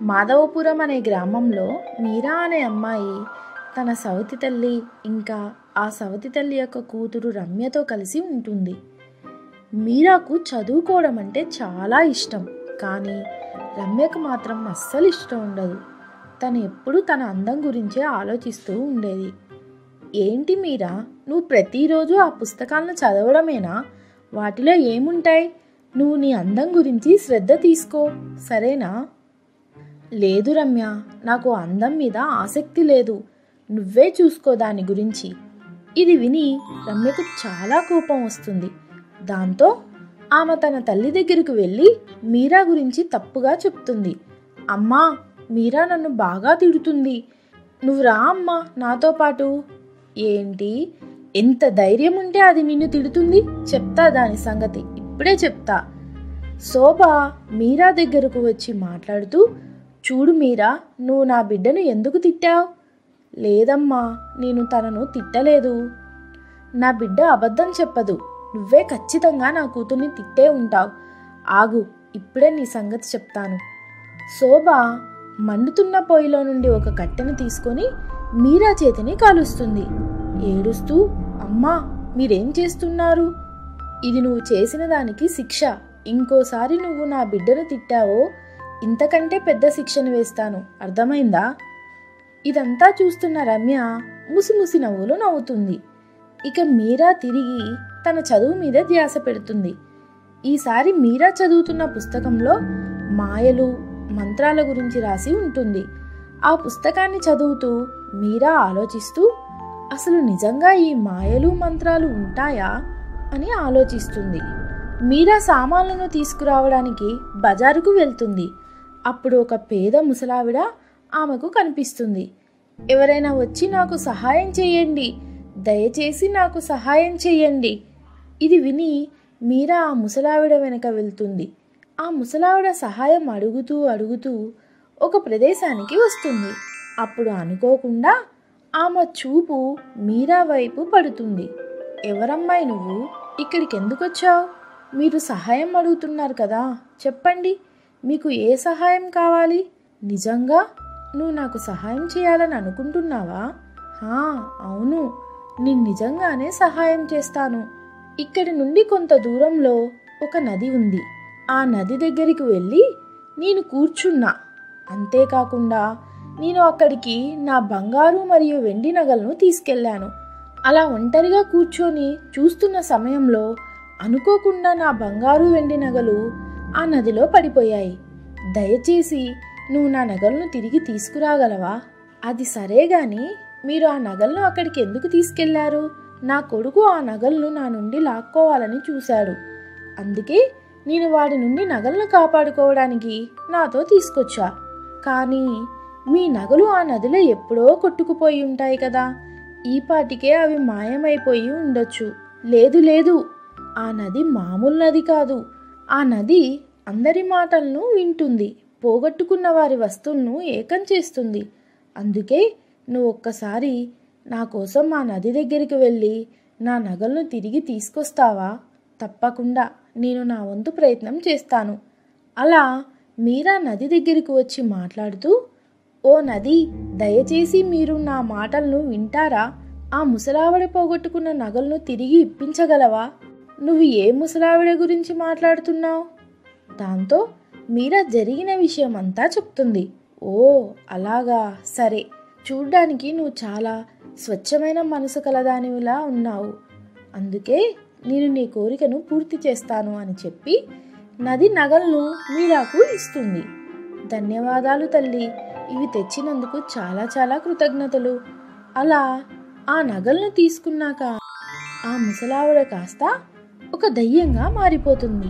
మాధవపురం అనే గ్రామంలో మీరా అనే అమ్మాయి తన సవతి తల్లి ఇంకా ఆ సవతి తల్లి యొక్క కూతురు రమ్యతో కలిసి ఉంటుంది మీరాకు చదువుకోవడం అంటే చాలా ఇష్టం కానీ రమ్యకు మాత్రం అస్సలు ఇష్టం ఉండదు తను ఎప్పుడు తన అందం గురించే ఆలోచిస్తూ ఉండేది ఏంటి మీరా నువ్వు ప్రతిరోజు ఆ పుస్తకాలను చదవడమేనా వాటిలో ఏముంటాయి నువ్వు నీ అందం గురించి శ్రద్ధ తీసుకో సరేనా లేదు రమ్య నాకు అందం మీద ఆసక్తి లేదు నువ్వే చూసుకో దాని గురించి ఇది విని రమ్యకు చాలా కోపం వస్తుంది దాంతో ఆమె తన తల్లి దగ్గరకు వెళ్ళి మీరా గురించి తప్పుగా చెప్తుంది అమ్మా మీరా నన్ను బాగా తిడుతుంది నువ్వు రా అమ్మా నాతో పాటు ఏంటి ఎంత ధైర్యం ఉంటే అది నిన్ను తిడుతుంది చెప్తా దాని సంగతి ఇప్పుడే చెప్తా శోభ మీరా దగ్గరకు వచ్చి మాట్లాడుతూ చూడు మీరా నువ్వు నా బిడ్డను ఎందుకు తిట్టావు లేదమ్మా నేను తనను తిట్టలేదు నా బిడ్డ అబద్ధం చెప్పదు నువ్వే ఖచ్చితంగా నా కూతుర్ని తిట్టే ఉంటావు ఆగు ఇప్పుడే నీ సంగతి చెప్తాను శోభ మండుతున్న పొయ్యిలో నుండి ఒక కట్టెను తీసుకొని మీరా చేతిని కాలుస్తుంది ఏడుస్తూ అమ్మా మీరేం చేస్తున్నారు ఇది నువ్వు చేసిన దానికి శిక్ష ఇంకోసారి నువ్వు నా బిడ్డను తిట్టావో ఇంతకంటే పెద్ద శిక్షను వేస్తాను అర్థమైందా ఇదంతా చూస్తున్న రమ్య ముసిముసి నవ్వులు నవ్వుతుంది ఇక మీరా తిరిగి తన చదువు మీద ధ్యాస పెడుతుంది ఈసారి మీరా చదువుతున్న పుస్తకంలో మాయలు మంత్రాల గురించి రాసి ఉంటుంది ఆ పుస్తకాన్ని చదువుతూ మీరా ఆలోచిస్తూ అసలు నిజంగా ఈ మాయలు మంత్రాలు ఉంటాయా అని ఆలోచిస్తుంది మీరా సామాన్లను తీసుకురావడానికి బజారుకు వెళ్తుంది అప్పుడు ఒక పేద ముసలావిడ ఆమెకు కనిపిస్తుంది ఎవరైనా వచ్చి నాకు సహాయం చేయండి దయచేసి నాకు సహాయం చేయండి ఇది విని మీరా ఆ ముసలావిడ వెనక వెళ్తుంది ఆ ముసలావిడ సహాయం అడుగుతూ అడుగుతూ ఒక ప్రదేశానికి వస్తుంది అప్పుడు అనుకోకుండా ఆమె చూపు మీరా వైపు పడుతుంది ఎవరమ్మాయి నువ్వు ఇక్కడికి ఎందుకు వచ్చావు మీరు సహాయం అడుగుతున్నారు కదా చెప్పండి మీకు ఏ సహాయం కావాలి నిజంగా నువ్వు నాకు సహాయం చేయాలని అనుకుంటున్నావా హా అవును నేను నిజంగానే సహాయం చేస్తాను ఇక్కడి నుండి కొంత దూరంలో ఒక నది ఉంది ఆ నది దగ్గరికి వెళ్ళి నేను కూర్చున్నా అంతేకాకుండా నేను అక్కడికి నా బంగారు మరియు వెండి నగలను తీసుకెళ్లాను అలా ఒంటరిగా కూర్చొని చూస్తున్న సమయంలో అనుకోకుండా నా బంగారు వెండి నగలు ఆ నదిలో పడిపోయాయి దయచేసి నువ్వు నా నగలను తిరిగి తీసుకురాగలవా అది సరే గాని మీరు ఆ నగలను అక్కడికి ఎందుకు తీసుకెళ్లారు నా కొడుకు ఆ నగలను నా నుండి లాక్కోవాలని చూశాడు అందుకే నేను వాడి నుండి నగలను కాపాడుకోవడానికి నాతో తీసుకొచ్చా కానీ మీ నగలు ఆ నదిలో ఎప్పుడో కొట్టుకుపోయి ఉంటాయి కదా ఈ పాటికే అవి మాయమైపోయి ఉండొచ్చు లేదు లేదు ఆ నది మామూలు నది కాదు ఆ నది అందరి మాటలను వింటుంది పోగొట్టుకున్న వారి వస్తువులను ఏకం చేస్తుంది అందుకే నువ్వు ఒక్కసారి నా కోసం ఆ నది దగ్గరికి వెళ్ళి నా నగలను తిరిగి తీసుకొస్తావా తప్పకుండా నేను నా వంతు ప్రయత్నం చేస్తాను అలా మీరా నది దగ్గరికి వచ్చి మాట్లాడుతూ ఓ నది దయచేసి మీరు నా మాటలను వింటారా ఆ ముసలావిడ పోగొట్టుకున్న నగలను తిరిగి ఇప్పించగలవా నువ్వు ఏ ముసలావిడ గురించి మాట్లాడుతున్నావు దాంతో మీరా జరిగిన విషయం అంతా చెప్తుంది ఓ అలాగా సరే చూడ్డానికి నువ్వు చాలా స్వచ్ఛమైన మనసు కలదానివిలా ఉన్నావు అందుకే నేను నీ కోరికను పూర్తి చేస్తాను అని చెప్పి నది నగలను మీరాకు ఇస్తుంది ధన్యవాదాలు తల్లి ఇవి తెచ్చినందుకు చాలా చాలా కృతజ్ఞతలు అలా ఆ నగలను తీసుకున్నాక ఆ ముసలావిడ కాస్త ఒక దయ్యంగా మారిపోతుంది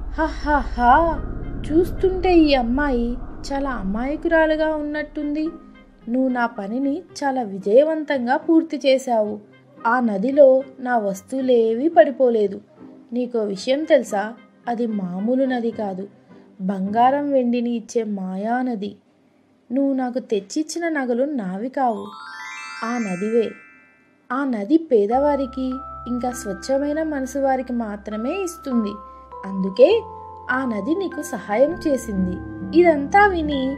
హహా చూస్తుంటే ఈ అమ్మాయి చాలా అమాయకురాలుగా ఉన్నట్టుంది నువ్వు నా పనిని చాలా విజయవంతంగా పూర్తి చేశావు ఆ నదిలో నా వస్తువులేవీ పడిపోలేదు నీకో విషయం తెలుసా అది మామూలు నది కాదు బంగారం వెండిని ఇచ్చే మాయా నది నువ్వు నాకు తెచ్చిచ్చిన నగలు నావి కావు ఆ నదివే ఆ నది పేదవారికి ఇంకా స్వచ్ఛమైన మనసు వారికి మాత్రమే ఇస్తుంది అందుకే ఆ నది నీకు సహాయం చేసింది ఇదంతా విని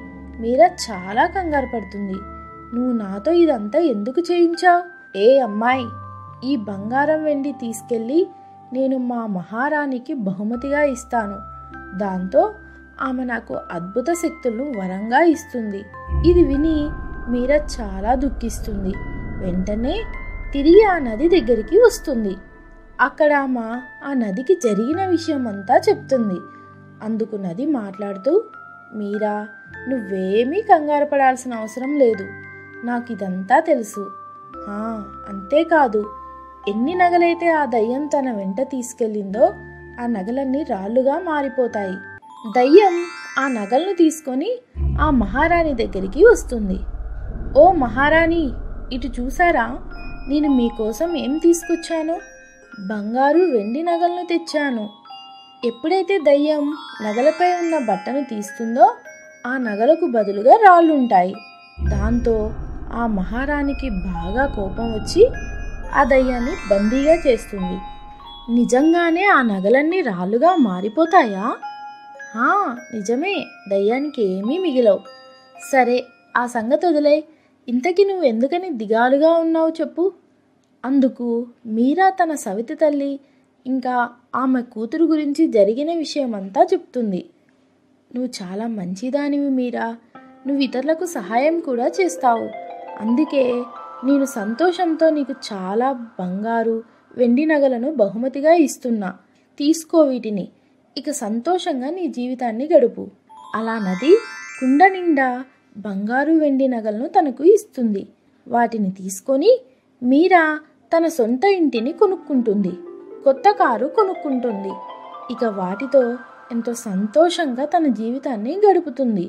మీరా చాలా కంగారు పడుతుంది నువ్వు నాతో ఇదంతా ఎందుకు చేయించావు ఏ అమ్మాయి ఈ బంగారం వెండి తీసుకెళ్ళి నేను మా మహారాణికి బహుమతిగా ఇస్తాను దాంతో ఆమె నాకు అద్భుత శక్తులను వరంగా ఇస్తుంది ఇది విని మీరా చాలా దుఃఖిస్తుంది వెంటనే తిరిగి ఆ నది దగ్గరికి వస్తుంది అక్కడ ఆమె ఆ నదికి జరిగిన విషయం అంతా చెప్తుంది అందుకు నది మాట్లాడుతూ మీరా నువ్వేమీ కంగారు పడాల్సిన అవసరం లేదు నాకు ఇదంతా తెలుసు "ఆ, అంతేకాదు ఎన్ని నగలైతే ఆ దయ్యం తన వెంట తీసుకెళ్ళిందో ఆ నగలన్నీ రాళ్ళుగా మారిపోతాయి దయ్యం ఆ నగలను తీసుకొని ఆ మహారాణి దగ్గరికి వస్తుంది ఓ మహారాణి ఇటు చూసారా నేను మీకోసం ఏం తీసుకొచ్చాను బంగారు వెండి నగలను తెచ్చాను ఎప్పుడైతే దయ్యం నగలపై ఉన్న బట్టను తీస్తుందో ఆ నగలకు బదులుగా రాళ్ళుంటాయి దాంతో ఆ మహారాణికి బాగా కోపం వచ్చి ఆ దయ్యాన్ని బందీగా చేస్తుంది నిజంగానే ఆ నగలన్నీ రాళ్ళుగా మారిపోతాయా "ఆ, నిజమే దయ్యానికి ఏమీ మిగిలవు సరే ఆ సంగతి వదిలే ఇంతకీ నువ్వు ఎందుకని దిగాలుగా ఉన్నావు చెప్పు అందుకు మీరా తన సవితి తల్లి ఇంకా ఆమె కూతురు గురించి జరిగిన విషయమంతా చెప్తుంది నువ్వు చాలా మంచిదానివి మీరా నువ్వు ఇతరులకు సహాయం కూడా చేస్తావు అందుకే నేను సంతోషంతో నీకు చాలా బంగారు వెండి నగలను బహుమతిగా ఇస్తున్నా తీసుకో వీటిని ఇక సంతోషంగా నీ జీవితాన్ని గడుపు అలా నది కుండ నిండా బంగారు వెండి నగలను తనకు ఇస్తుంది వాటిని తీసుకొని మీరా తన సొంత ఇంటిని కొనుక్కుంటుంది కొత్త కారు కొనుక్కుంటుంది ఇక వాటితో ఎంతో సంతోషంగా తన జీవితాన్ని గడుపుతుంది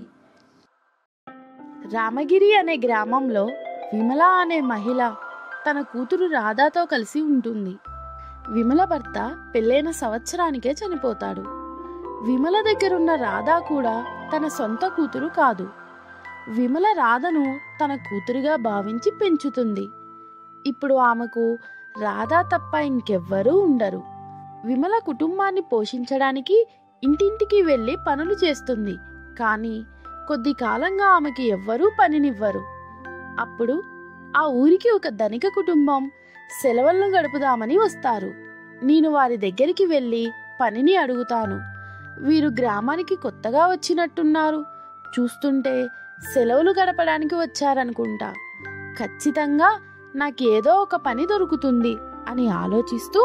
రామగిరి అనే గ్రామంలో విమల అనే మహిళ తన కూతురు రాధాతో కలిసి ఉంటుంది విమల భర్త పెళ్ళైన సంవత్సరానికే చనిపోతాడు విమల దగ్గరున్న రాధా కూడా తన సొంత కూతురు కాదు విమల రాధను తన కూతురుగా భావించి పెంచుతుంది ఇప్పుడు ఆమెకు రాధా తప్ప ఇంకెవ్వరూ ఉండరు విమల కుటుంబాన్ని పోషించడానికి ఇంటింటికి వెళ్ళి పనులు చేస్తుంది కానీ కొద్ది కాలంగా ఆమెకి ఎవ్వరూ పనినివ్వరు అప్పుడు ఆ ఊరికి ఒక ధనిక కుటుంబం సెలవులను గడుపుదామని వస్తారు నేను వారి దగ్గరికి వెళ్ళి పనిని అడుగుతాను వీరు గ్రామానికి కొత్తగా వచ్చినట్టున్నారు చూస్తుంటే సెలవులు గడపడానికి వచ్చారనుకుంటా ఖచ్చితంగా నాకేదో ఒక పని దొరుకుతుంది అని ఆలోచిస్తూ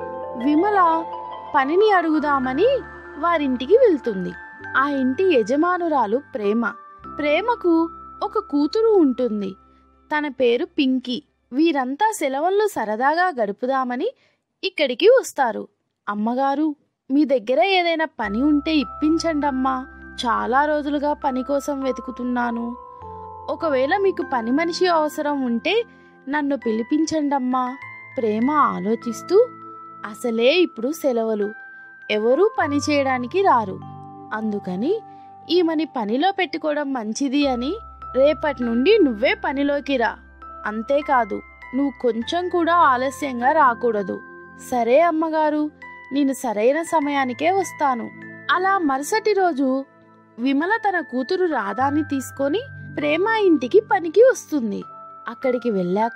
విమల పనిని అడుగుదామని వారింటికి వెళ్తుంది ఆ ఇంటి యజమానురాలు ప్రేమ ప్రేమకు ఒక కూతురు ఉంటుంది తన పేరు పింకీ వీరంతా సెలవుల్లో సరదాగా గడుపుదామని ఇక్కడికి వస్తారు అమ్మగారు మీ దగ్గర ఏదైనా పని ఉంటే ఇప్పించండి అమ్మా చాలా రోజులుగా పని కోసం వెతుకుతున్నాను ఒకవేళ మీకు పని మనిషి అవసరం ఉంటే నన్ను పిలిపించండమ్మా ప్రేమ ఆలోచిస్తూ అసలే ఇప్పుడు సెలవులు ఎవరూ పని చేయడానికి రారు అందుకని ఈమెని పనిలో పెట్టుకోవడం మంచిది అని రేపటి నుండి నువ్వే పనిలోకి రా అంతేకాదు నువ్వు కొంచెం కూడా ఆలస్యంగా రాకూడదు సరే అమ్మగారు నేను సరైన సమయానికే వస్తాను అలా మరుసటి రోజు విమల తన కూతురు రాధాని తీసుకొని ప్రేమ ఇంటికి పనికి వస్తుంది అక్కడికి వెళ్ళాక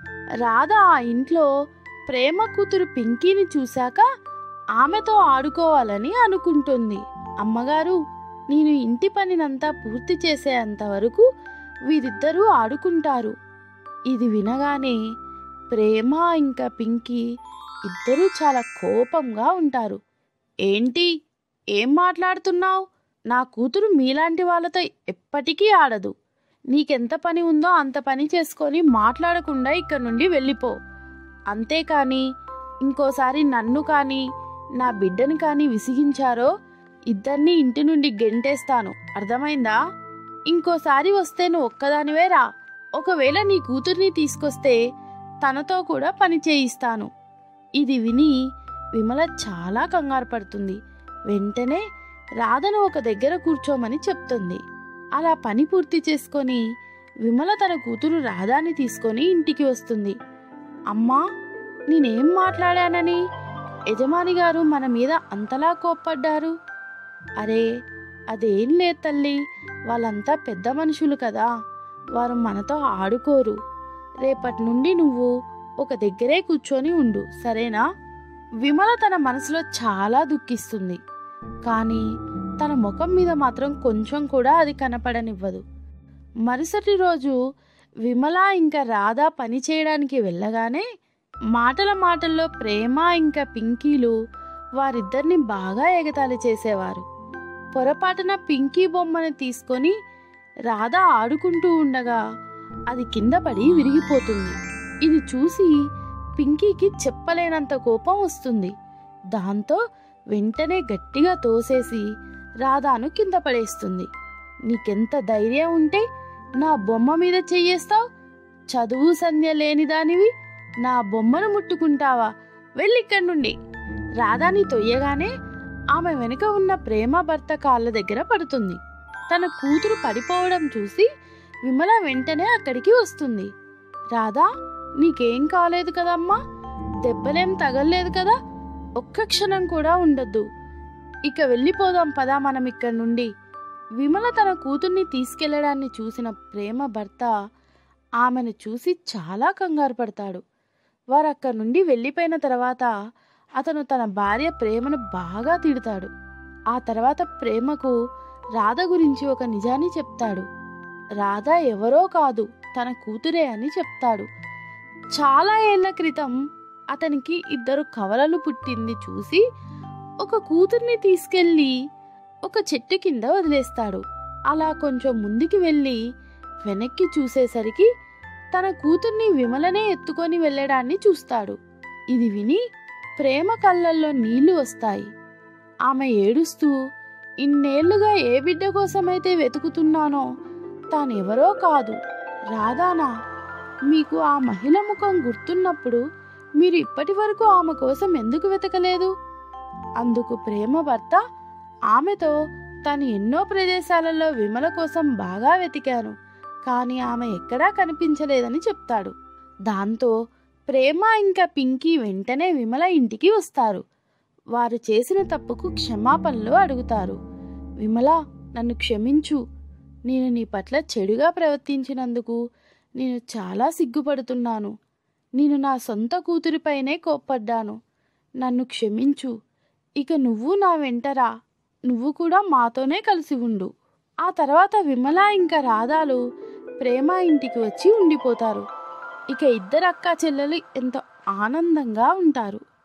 రాధ ఆ ఇంట్లో ప్రేమ కూతురు పింకీని చూశాక ఆమెతో ఆడుకోవాలని అనుకుంటుంది అమ్మగారు నేను ఇంటి పనినంతా పూర్తి చేసేంత వరకు వీరిద్దరూ ఆడుకుంటారు ఇది వినగానే ప్రేమ ఇంకా పింకీ ఇద్దరూ చాలా కోపంగా ఉంటారు ఏంటి ఏం మాట్లాడుతున్నావు నా కూతురు మీలాంటి వాళ్ళతో ఎప్పటికీ ఆడదు నీకెంత పని ఉందో అంత పని చేసుకొని మాట్లాడకుండా ఇక్కడ నుండి వెళ్ళిపో అంతేకాని ఇంకోసారి నన్ను కానీ నా బిడ్డని కానీ విసిగించారో ఇద్దరిని ఇంటి నుండి గెంటేస్తాను అర్థమైందా ఇంకోసారి వస్తే నువ్వు ఒక్కదానివే రా ఒకవేళ నీ కూతుర్ని తీసుకొస్తే తనతో కూడా పని చేయిస్తాను ఇది విని విమల చాలా కంగారు పడుతుంది వెంటనే రాధను ఒక దగ్గర కూర్చోమని చెప్తుంది అలా పని పూర్తి చేసుకొని విమల తన కూతురు రాధాని తీసుకొని ఇంటికి వస్తుంది అమ్మా నేనేం మాట్లాడానని యజమాని గారు మన మీద అంతలా కోప్పడ్డారు అరే అదేం లేదు తల్లి వాళ్ళంతా పెద్ద మనుషులు కదా వారు మనతో ఆడుకోరు రేపటి నుండి నువ్వు ఒక దగ్గరే కూర్చొని ఉండు సరేనా విమల తన మనసులో చాలా దుఃఖిస్తుంది కానీ తన ముఖం మీద మాత్రం కొంచెం కూడా అది కనపడనివ్వదు మరుసటి రోజు విమల ఇంకా రాధా పని చేయడానికి వెళ్ళగానే మాటల మాటల్లో ప్రేమ ఇంకా పింకీలు వారిద్దరిని బాగా ఎగతాళి చేసేవారు పొరపాటున పింకీ బొమ్మని తీసుకొని రాధ ఆడుకుంటూ ఉండగా అది కింద పడి విరిగిపోతుంది ఇది చూసి పింకీకి చెప్పలేనంత కోపం వస్తుంది దాంతో వెంటనే గట్టిగా తోసేసి రాధాను కింద పడేస్తుంది నీకెంత ధైర్యం ఉంటే నా బొమ్మ మీద చెయ్యేస్తావు చదువు సంధ్య లేని దానివి నా బొమ్మను ముట్టుకుంటావా వెళ్ళిక్కడి నుండి రాధాని తొయ్యగానే ఆమె వెనుక ఉన్న ప్రేమ భర్త కాళ్ళ దగ్గర పడుతుంది తన కూతురు పడిపోవడం చూసి విమల వెంటనే అక్కడికి వస్తుంది రాధా నీకేం కాలేదు కదమ్మా దెబ్బలేం తగల్లేదు కదా ఒక్క క్షణం కూడా ఉండొద్దు ఇక వెళ్ళిపోదాం పదా మనం ఇక్కడి నుండి విమల తన కూతుర్ని తీసుకెళ్లడాన్ని చూసిన ప్రేమ భర్త ఆమెను చూసి చాలా కంగారు పడతాడు వారు అక్కడి నుండి వెళ్ళిపోయిన తర్వాత అతను తన భార్య ప్రేమను బాగా తిడతాడు ఆ తర్వాత ప్రేమకు రాధ గురించి ఒక నిజాన్ని చెప్తాడు రాధ ఎవరో కాదు తన కూతురే అని చెప్తాడు చాలా ఏళ్ల క్రితం అతనికి ఇద్దరు కవలలు పుట్టింది చూసి ఒక కూతుర్ని తీసుకెళ్ళి ఒక చెట్టు కింద వదిలేస్తాడు అలా కొంచెం ముందుకి వెళ్ళి వెనక్కి చూసేసరికి తన కూతుర్ని విమలనే ఎత్తుకొని వెళ్ళడాన్ని చూస్తాడు ఇది విని ప్రేమ కళ్ళల్లో నీళ్లు వస్తాయి ఆమె ఏడుస్తూ ఇన్నేళ్లుగా ఏ బిడ్డ కోసమైతే వెతుకుతున్నానో తానెవరో కాదు రాధానా మీకు ఆ మహిళ ముఖం గుర్తున్నప్పుడు మీరు ఇప్పటి వరకు ఆమె కోసం ఎందుకు వెతకలేదు అందుకు ప్రేమ భర్త ఆమెతో తాను ఎన్నో ప్రదేశాలలో విమల కోసం బాగా వెతికాను కానీ ఆమె ఎక్కడా కనిపించలేదని చెప్తాడు దాంతో ప్రేమ ఇంకా పింకీ వెంటనే విమల ఇంటికి వస్తారు వారు చేసిన తప్పుకు క్షమాపణలు అడుగుతారు విమల నన్ను క్షమించు నేను నీ పట్ల చెడుగా ప్రవర్తించినందుకు నేను చాలా సిగ్గుపడుతున్నాను నేను నా సొంత కూతురిపైనే కోప్పడ్డాను నన్ను క్షమించు ఇక నువ్వు నా వెంటరా నువ్వు కూడా మాతోనే కలిసి ఉండు ఆ తర్వాత విమల ఇంకా రాధాలు ప్రేమ ఇంటికి వచ్చి ఉండిపోతారు ఇక ఇద్దరు అక్కా చెల్లెలు ఎంతో ఆనందంగా ఉంటారు